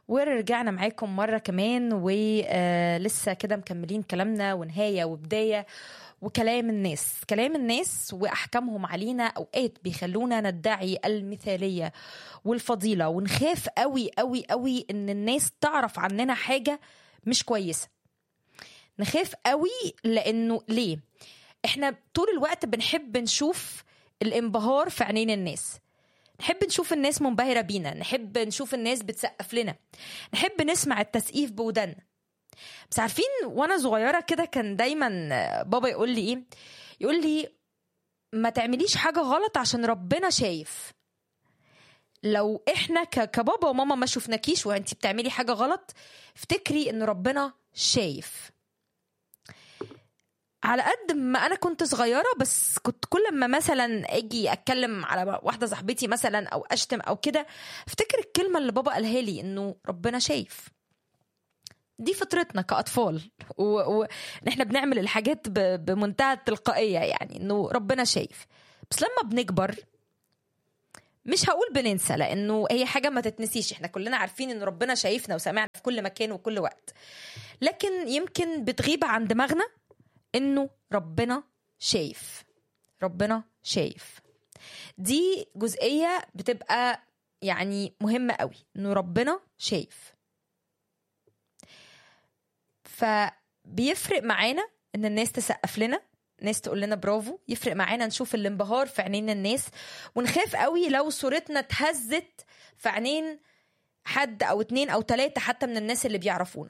ورجعنا معاكم مرة كمان ولسه كده مكملين كلامنا ونهاية وبداية وكلام الناس كلام الناس وأحكامهم علينا أوقات بيخلونا ندعي المثالية والفضيلة ونخاف قوي قوي قوي إن الناس تعرف عننا حاجة مش كويسة نخاف قوي لأنه ليه احنا طول الوقت بنحب نشوف الانبهار في عينين الناس نحب نشوف الناس منبهرة بينا نحب نشوف الناس بتسقف لنا نحب نسمع التسقيف بودنا بس عارفين وانا صغيرة كده كان دايما بابا يقول لي ايه يقول لي ما تعمليش حاجة غلط عشان ربنا شايف لو احنا ك- كبابا وماما ما شفناكيش وانتي بتعملي حاجة غلط افتكري ان ربنا شايف على قد ما انا كنت صغيره بس كنت كل ما مثلا اجي اتكلم على واحده صاحبتي مثلا او اشتم او كده افتكر الكلمه اللي بابا قالها لي انه ربنا شايف دي فطرتنا كاطفال وان احنا بنعمل الحاجات ب- بمنتهى التلقائيه يعني انه ربنا شايف بس لما بنكبر مش هقول بننسى لانه هي حاجه ما تتنسيش احنا كلنا عارفين ان ربنا شايفنا وسامعنا في كل مكان وكل وقت لكن يمكن بتغيب عن دماغنا انه ربنا شايف ربنا شايف دي جزئيه بتبقى يعني مهمه قوي انه ربنا شايف فبيفرق معانا ان الناس تسقف لنا ناس تقول لنا برافو يفرق معانا نشوف الانبهار في عينين الناس ونخاف قوي لو صورتنا اتهزت في عينين حد او اتنين او تلاتة حتى من الناس اللي بيعرفونا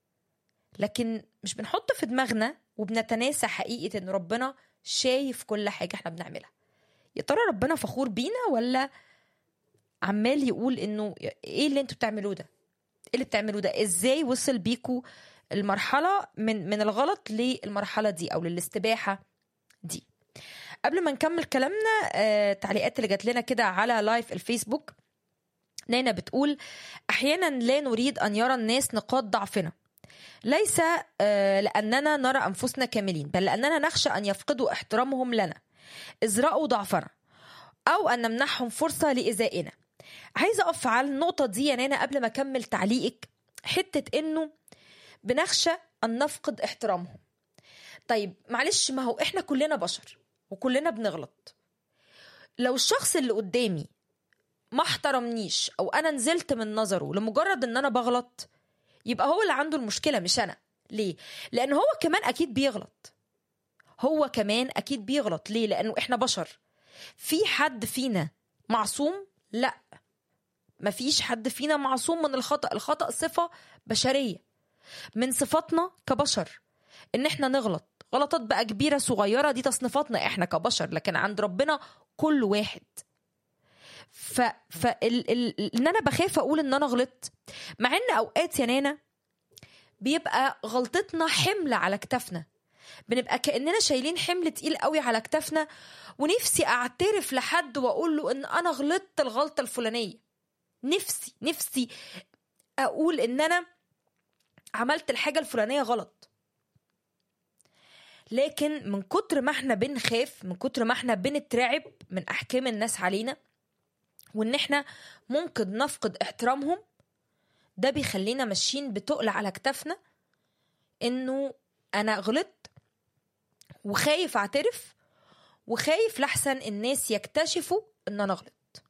لكن مش بنحط في دماغنا وبنتناسى حقيقة ان ربنا شايف كل حاجة احنا بنعملها يا ترى ربنا فخور بينا ولا عمال يقول انه ايه اللي انتوا بتعملوه ده ايه اللي بتعملوه ده ازاي وصل بيكوا المرحلة من من الغلط للمرحلة دي او للاستباحة دي قبل ما نكمل كلامنا آه، تعليقات اللي جات لنا كده على لايف الفيسبوك نانا بتقول احيانا لا نريد ان يرى الناس نقاط ضعفنا ليس آه، لأننا نرى أنفسنا كاملين بل لأننا نخشى أن يفقدوا احترامهم لنا إذ رأوا ضعفنا أو أن نمنحهم فرصة لإزائنا عايزة أقف على النقطة دي يا نانا قبل ما أكمل تعليقك حتة إنه بنخشى أن نفقد احترامهم طيب معلش ما هو إحنا كلنا بشر وكلنا بنغلط لو الشخص اللي قدامي ما احترمنيش أو أنا نزلت من نظره لمجرد إن أنا بغلط يبقى هو اللي عنده المشكله مش انا ليه لان هو كمان اكيد بيغلط هو كمان اكيد بيغلط ليه لانه احنا بشر في حد فينا معصوم لا مفيش حد فينا معصوم من الخطا الخطا صفه بشريه من صفاتنا كبشر ان احنا نغلط غلطات بقى كبيره صغيره دي تصنيفاتنا احنا كبشر لكن عند ربنا كل واحد ف ف ال... ال... ان انا بخاف اقول ان انا غلطت مع ان اوقات يا نانا بيبقى غلطتنا حمل على كتافنا بنبقى كاننا شايلين حمل تقيل قوي على كتافنا ونفسي اعترف لحد واقول له ان انا غلطت الغلطه الفلانيه نفسي نفسي اقول ان انا عملت الحاجه الفلانيه غلط لكن من كتر ما احنا بنخاف من كتر ما احنا بنترعب من احكام الناس علينا وان احنا ممكن نفقد احترامهم ده بيخلينا ماشيين بتقل على كتافنا انه انا غلطت وخايف اعترف وخايف لحسن الناس يكتشفوا ان انا غلطت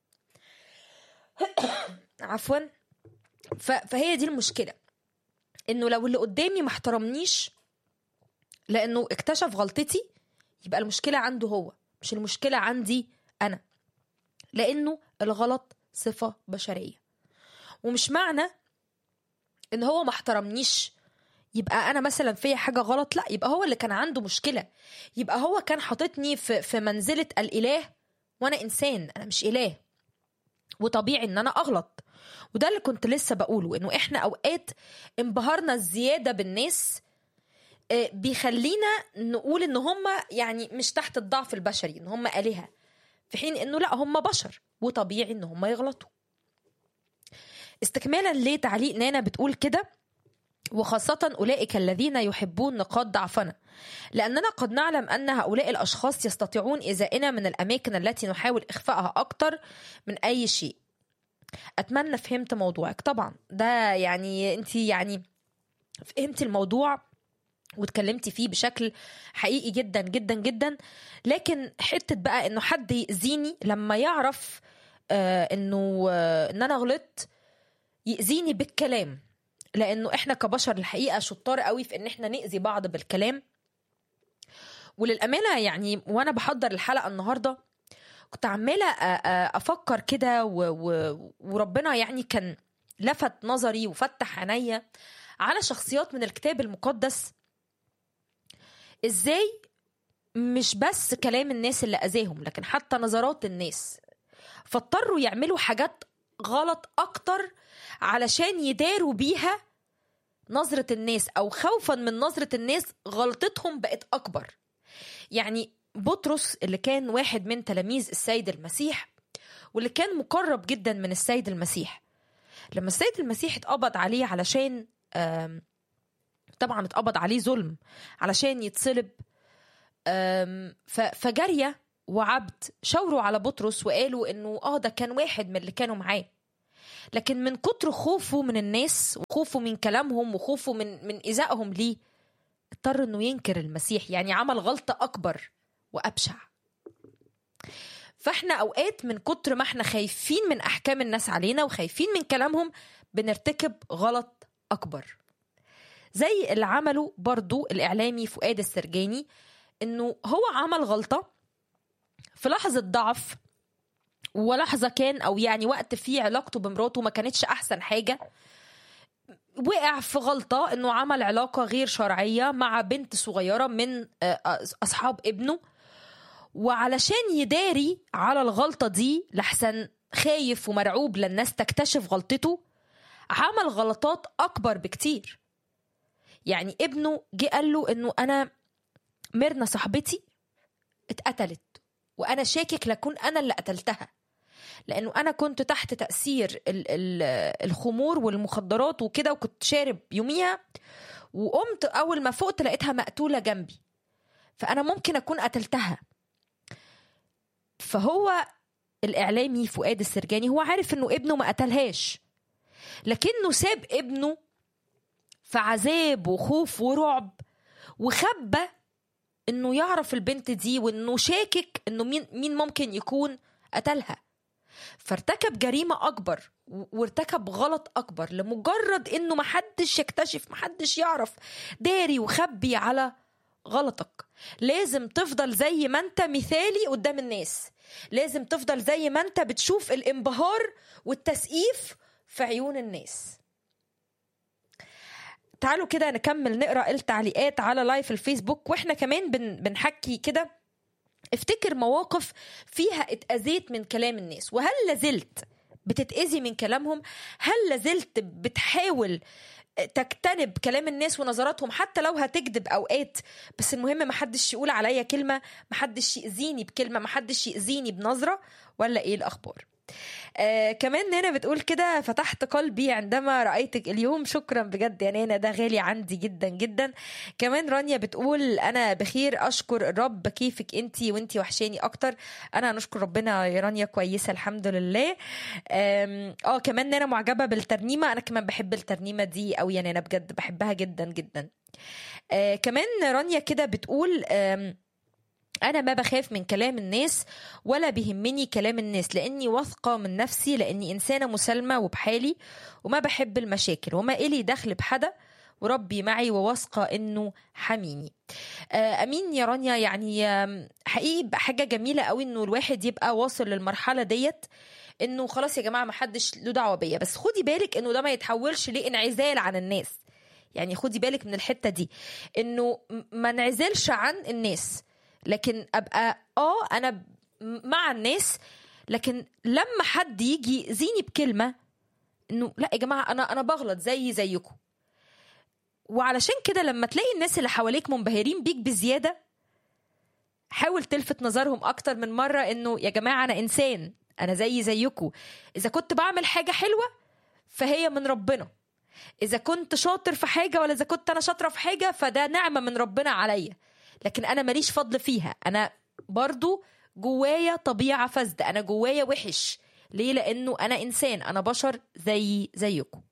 عفوا ف- فهي دي المشكله انه لو اللي قدامي ما احترمنيش لانه اكتشف غلطتي يبقى المشكله عنده هو مش المشكله عندي انا لانه الغلط صفه بشريه ومش معنى ان هو ما احترمنيش يبقى انا مثلا فيا حاجه غلط لا يبقى هو اللي كان عنده مشكله يبقى هو كان حاططني في في منزله الاله وانا انسان انا مش اله وطبيعي ان انا اغلط وده اللي كنت لسه بقوله انه احنا اوقات انبهارنا الزياده بالناس آه، بيخلينا نقول ان هم يعني مش تحت الضعف البشري ان هم الهه في حين انه لا هم بشر وطبيعي ان هم يغلطوا استكمالا لتعليق نانا بتقول كده وخاصة أولئك الذين يحبون نقاط ضعفنا لأننا قد نعلم أن هؤلاء الأشخاص يستطيعون إزائنا من الأماكن التي نحاول إخفائها أكثر من أي شيء اتمنى فهمت موضوعك طبعا ده يعني انت يعني فهمتي الموضوع واتكلمتي فيه بشكل حقيقي جدا جدا جدا لكن حته بقى انه حد يأذيني لما يعرف آه انه آه ان انا غلطت يأذيني بالكلام لانه احنا كبشر الحقيقه شطار قوي في ان احنا نأذي بعض بالكلام وللامانه يعني وانا بحضر الحلقه النهارده كنت عماله افكر كده وربنا يعني كان لفت نظري وفتح عينيا على شخصيات من الكتاب المقدس ازاي مش بس كلام الناس اللي اذاهم لكن حتى نظرات الناس فاضطروا يعملوا حاجات غلط اكتر علشان يداروا بيها نظرة الناس او خوفا من نظرة الناس غلطتهم بقت اكبر يعني بطرس اللي كان واحد من تلاميذ السيد المسيح واللي كان مقرب جدا من السيد المسيح لما السيد المسيح اتقبض عليه علشان طبعا اتقبض عليه ظلم علشان يتصلب فجارية وعبد شاوروا على بطرس وقالوا انه اه ده كان واحد من اللي كانوا معاه لكن من كتر خوفه من الناس وخوفه من كلامهم وخوفه من من ايذائهم ليه اضطر انه ينكر المسيح يعني عمل غلطة اكبر وابشع فاحنا اوقات من كتر ما احنا خايفين من احكام الناس علينا وخايفين من كلامهم بنرتكب غلط اكبر زي اللي عمله برضو الاعلامي فؤاد السرجاني انه هو عمل غلطه في لحظه ضعف ولحظه كان او يعني وقت فيه علاقته بمراته ما كانتش احسن حاجه وقع في غلطه انه عمل علاقه غير شرعيه مع بنت صغيره من اصحاب ابنه وعلشان يداري على الغلطه دي لحسن خايف ومرعوب للناس تكتشف غلطته عمل غلطات اكبر بكتير يعني ابنه جه قال له انه انا ميرنا صاحبتي اتقتلت وانا شاكك لكون انا اللي قتلتها لانه انا كنت تحت تاثير ال ال الخمور والمخدرات وكده وكنت شارب يوميها وقمت اول ما فقت لقيتها مقتوله جنبي فانا ممكن اكون قتلتها فهو الاعلامي فؤاد السرجاني هو عارف انه ابنه ما قتلهاش لكنه ساب ابنه في عذاب وخوف ورعب وخبى انه يعرف البنت دي وانه شاكك انه مين مين ممكن يكون قتلها فارتكب جريمة أكبر وارتكب غلط أكبر لمجرد إنه محدش يكتشف محدش يعرف داري وخبي على غلطك لازم تفضل زي ما انت مثالي قدام الناس لازم تفضل زي ما انت بتشوف الانبهار والتسقيف في عيون الناس تعالوا كده نكمل نقرا التعليقات على لايف الفيسبوك واحنا كمان بن بنحكي كده افتكر مواقف فيها اتأذيت من كلام الناس وهل لازلت بتتأذي من كلامهم هل لازلت بتحاول تجتنب كلام الناس ونظراتهم حتى لو هتكذب اوقات بس المهم محدش يقول عليا كلمه محدش يأذيني بكلمه محدش يأذيني بنظره ولا ايه الاخبار آه كمان نانا بتقول كده فتحت قلبي عندما رأيتك اليوم شكرا بجد يا نانا ده غالي عندي جدا جدا كمان رانيا بتقول أنا بخير أشكر الرب كيفك أنتي وأنتي وحشاني أكتر أنا نشكر ربنا يا رانيا كويسة الحمد لله اه كمان نانا معجبة بالترنيمة أنا كمان بحب الترنيمة دي أوي يا نانا بجد بحبها جدا جدا آه كمان رانيا كده بتقول آم أنا ما بخاف من كلام الناس ولا بيهمني كلام الناس لأني واثقة من نفسي لأني إنسانة مسالمة وبحالي وما بحب المشاكل وما إلي دخل بحدا وربي معي وواثقة إنه حميني أمين يا رانيا يعني حقيقي حاجة جميلة قوي إنه الواحد يبقى واصل للمرحلة ديت إنه خلاص يا جماعة ما حدش له دعوة بيا بس خدي بالك إنه ده ما يتحولش لانعزال عن الناس يعني خدي بالك من الحتة دي إنه ما نعزلش عن الناس لكن ابقى اه انا مع الناس لكن لما حد يجي يأذيني بكلمه انه لا يا جماعه انا انا بغلط زي زيكم وعلشان كده لما تلاقي الناس اللي حواليك منبهرين بيك بزياده حاول تلفت نظرهم اكتر من مره انه يا جماعه انا انسان انا زي زيكم اذا كنت بعمل حاجه حلوه فهي من ربنا اذا كنت شاطر في حاجه ولا اذا كنت انا شاطره في حاجه فده نعمه من ربنا عليا لكن انا ماليش فضل فيها انا برضو جوايا طبيعه فاسده انا جوايا وحش ليه لانه انا انسان انا بشر زي زيكم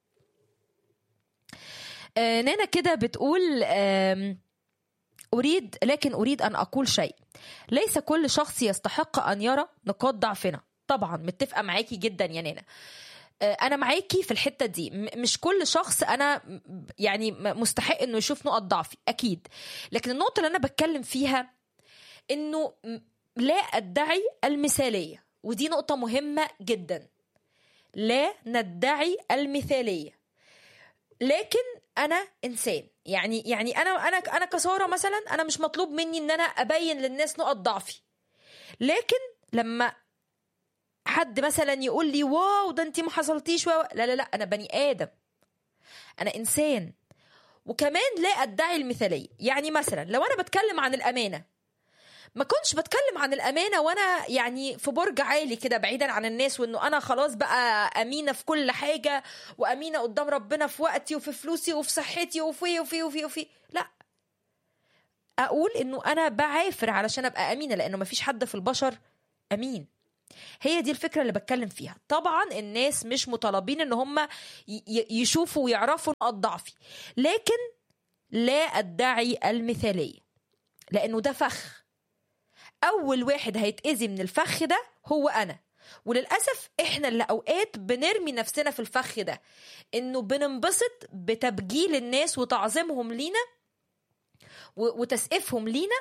آه نانا كده بتقول آم، اريد لكن اريد ان اقول شيء ليس كل شخص يستحق ان يرى نقاط ضعفنا طبعا متفقه معاكي جدا يا نانا آه، انا معاكي في الحته دي م- مش كل شخص انا م- يعني م- مستحق انه يشوف نقط ضعفي اكيد لكن النقطه اللي انا بتكلم فيها انه م- لا ادعي المثاليه ودي نقطه مهمه جدا لا ندعي المثاليه لكن انا انسان يعني يعني انا انا انا كساره مثلا انا مش مطلوب مني ان انا ابين للناس نقط ضعفي لكن لما حد مثلا يقول لي واو ده انت ما حصلتيش واو لا لا لا انا بني ادم انا انسان وكمان لا ادعي المثاليه يعني مثلا لو انا بتكلم عن الامانه ما كنتش بتكلم عن الامانه وانا يعني في برج عالي كده بعيدا عن الناس وانه انا خلاص بقى امينه في كل حاجه وامينه قدام ربنا في وقتي وفي فلوسي وفي صحتي وفي وفي وفي وفي لا اقول انه انا بعافر علشان ابقى امينه لانه ما فيش حد في البشر امين هي دي الفكره اللي بتكلم فيها طبعا الناس مش مطالبين ان هم ي- ي- يشوفوا ويعرفوا نقاط ضعفي لكن لا ادعي المثاليه لانه ده فخ اول واحد هيتاذي من الفخ ده هو انا وللاسف احنا اللي اوقات بنرمي نفسنا في الفخ ده انه بننبسط بتبجيل الناس وتعظيمهم لينا و- وتسقيفهم لينا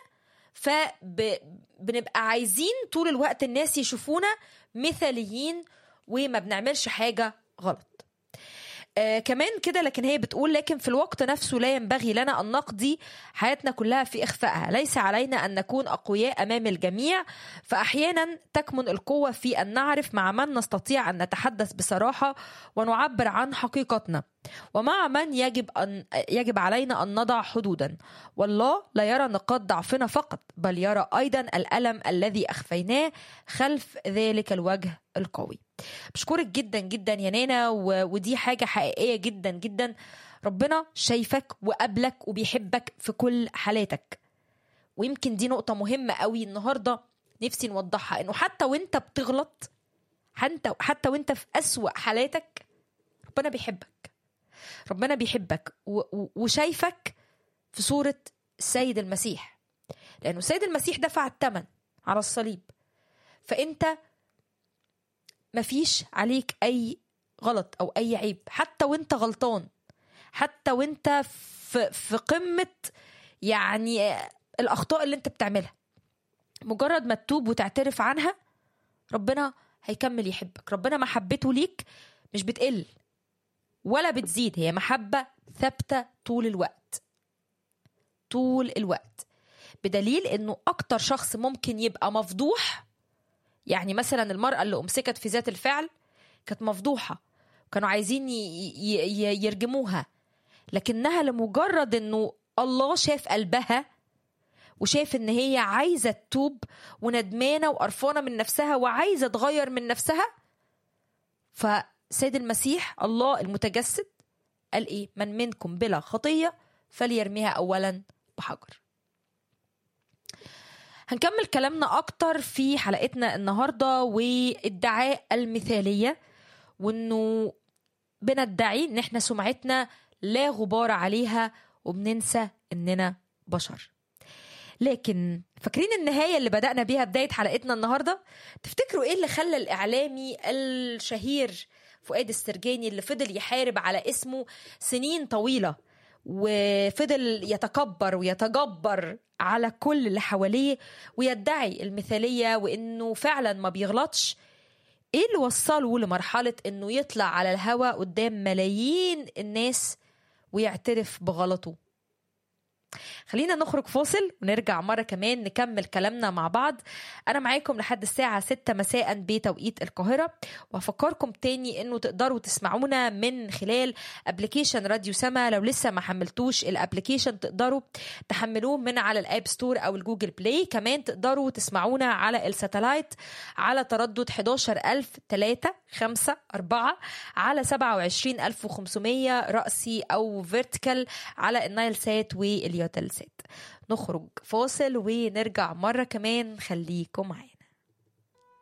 فبنبقى عايزين طول الوقت الناس يشوفونا مثاليين وما بنعملش حاجة غلط آه كمان كده لكن هي بتقول لكن في الوقت نفسه لا ينبغي لنا أن نقضي حياتنا كلها في إخفائها ليس علينا أن نكون أقوياء أمام الجميع فأحيانا تكمن القوة في أن نعرف مع من نستطيع أن نتحدث بصراحة ونعبر عن حقيقتنا ومع من يجب أن يجب علينا أن نضع حدودا والله لا يرى نقاط ضعفنا فقط بل يرى أيضا الألم الذي أخفيناه خلف ذلك الوجه القوي بشكرك جدا جدا يا نانا و... ودي حاجة حقيقية جدا جدا ربنا شايفك وقابلك وبيحبك في كل حالاتك ويمكن دي نقطة مهمة قوي النهاردة نفسي نوضحها انه حتى وانت بتغلط حتى حتى وانت في أسوأ حالاتك ربنا بيحبك ربنا بيحبك و... و... وشايفك في صورة السيد المسيح لأنه السيد المسيح دفع الثمن على الصليب فأنت مفيش عليك أي غلط أو أي عيب حتى وأنت غلطان حتى وأنت في, في قمة يعني الأخطاء اللي أنت بتعملها مجرد ما تتوب وتعترف عنها ربنا هيكمل يحبك ربنا محبته ليك مش بتقل ولا بتزيد هي محبة ثابتة طول الوقت طول الوقت بدليل انه اكتر شخص ممكن يبقى مفضوح يعني مثلا المرأة اللي امسكت في ذات الفعل كانت مفضوحة كانوا عايزين ي- ي- ي- يرجموها لكنها لمجرد انه الله شاف قلبها وشاف ان هي عايزة تتوب وندمانة وقرفانة من نفسها وعايزة تغير من نفسها فسيد المسيح الله المتجسد قال ايه من منكم بلا خطية فليرميها اولا بحجر هنكمل كلامنا اكتر في حلقتنا النهارده وادعاء المثاليه وانه بندعي ان احنا سمعتنا لا غبار عليها وبننسى اننا بشر لكن فاكرين النهاية اللي بدأنا بيها بداية حلقتنا النهاردة تفتكروا ايه اللي خلى الإعلامي الشهير فؤاد السرجاني اللي فضل يحارب على اسمه سنين طويلة وفضل يتكبر ويتجبر على كل اللي حواليه ويدعي المثالية وإنه فعلا ما بيغلطش ايه اللي وصله لمرحلة انه يطلع على الهوا قدام ملايين الناس ويعترف بغلطه خلينا نخرج فاصل ونرجع مرة كمان نكمل كلامنا مع بعض أنا معاكم لحد الساعة 6 مساء بتوقيت القاهرة وهفكركم تاني إنه تقدروا تسمعونا من خلال ابلكيشن راديو سما لو لسه ما حملتوش الابلكيشن تقدروا تحملوه من على الاب ستور أو الجوجل بلاي كمان تقدروا تسمعونا على الساتلايت على تردد 11003 5 4 على 27500 رأسي أو فيرتيكال على النايل سات واليوتل سات نخرج فاصل ونرجع مرة كمان خليكم معانا